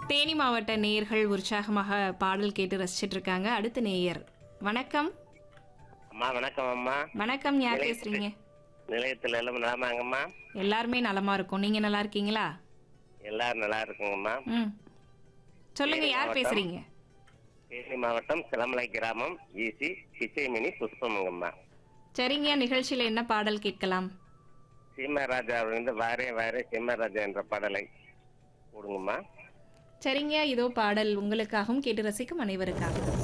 தேனி மாவட்ட நேயர்கள் உற்சாகமாக பாடல் கேட்டு ரசிச்சிட்டு இருக்காங்க அடுத்த நேயர் வணக்கம் அம்மா வணக்கம் அம்மா வணக்கம் யார் பேசுறீங்க நிலையத்துல எல்லாம் நலமாங்கம்மா எல்லாருமே நலமா இருக்கும் நீங்க நல்லா இருக்கீங்களா எல்லாரும் நல்லா இருக்குங்கம்மா ம் சொல்லுங்க யார் பேசுறீங்க தேனி மாவட்டம் சிலமலை கிராமம் ஈசி கிச்சைமினி புஷ்பமுங்கம்மா சரிங்க நிகழ்ச்சியில என்ன பாடல் கேட்கலாம் சீமராஜாவிலிருந்து வாரே வாரே சீமராஜா என்ற பாடலை போடுங்கம்மா சரிங்க இதோ பாடல் உங்களுக்காகவும் கேட்டு ரசிக்கும் அனைவருக்காகவும்